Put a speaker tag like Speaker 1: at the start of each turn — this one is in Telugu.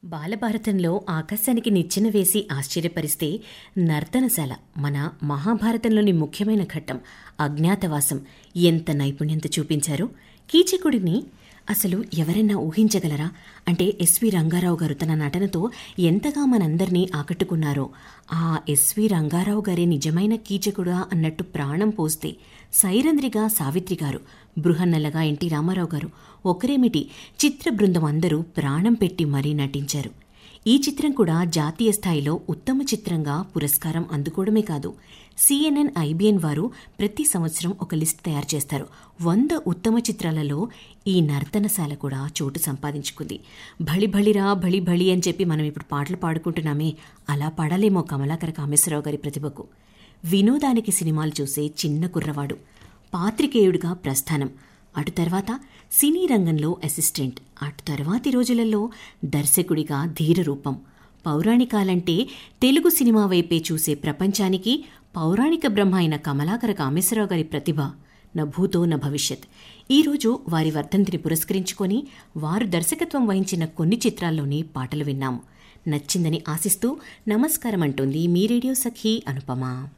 Speaker 1: బాలభారతంలో ఆకాశానికి నిచ్చెన వేసి ఆశ్చర్యపరిస్తే నర్తనశాల మన మహాభారతంలోని ముఖ్యమైన ఘట్టం అజ్ఞాతవాసం ఎంత నైపుణ్యంతో చూపించారో కీచకుడిని అసలు ఎవరైనా ఊహించగలరా అంటే ఎస్వి రంగారావు గారు తన నటనతో ఎంతగా మనందరినీ ఆకట్టుకున్నారో ఆ ఎస్వి రంగారావు గారే నిజమైన కీచకుడా అన్నట్టు ప్రాణం పోస్తే సైరంధ్రిగా సావిత్రి గారు బృహన్నలగా ఎన్టీ రామారావు గారు ఒకరేమిటి చిత్ర బృందం అందరూ ప్రాణం పెట్టి మరీ నటించారు ఈ చిత్రం కూడా జాతీయ స్థాయిలో ఉత్తమ చిత్రంగా పురస్కారం అందుకోవడమే కాదు సిఎన్ఎన్ ఐబిఎన్ వారు ప్రతి సంవత్సరం ఒక లిస్ట్ తయారు చేస్తారు వంద ఉత్తమ చిత్రాలలో ఈ నర్తనశాల కూడా చోటు సంపాదించుకుంది భళి భళిరా భళి భళి అని చెప్పి మనం ఇప్పుడు పాటలు పాడుకుంటున్నామే అలా పాడలేమో కమలాకర కామేశ్వరరావు గారి ప్రతిభకు వినోదానికి సినిమాలు చూసే చిన్న కుర్రవాడు పాత్రికేయుడిగా ప్రస్థానం అటు తర్వాత సినీ రంగంలో అసిస్టెంట్ అటు తర్వాతి రోజులలో దర్శకుడిగా ధీర రూపం పౌరాణికాలంటే తెలుగు సినిమా వైపే చూసే ప్రపంచానికి పౌరాణిక బ్రహ్మ అయిన కమలాకర కామేశ్వరరావు గారి ప్రతిభ న భూతో న భవిష్యత్ ఈరోజు వారి వర్ధంతిని పురస్కరించుకొని వారు దర్శకత్వం వహించిన కొన్ని చిత్రాల్లోని పాటలు విన్నాము నచ్చిందని ఆశిస్తూ నమస్కారం అంటోంది మీ రేడియో సఖీ అనుపమ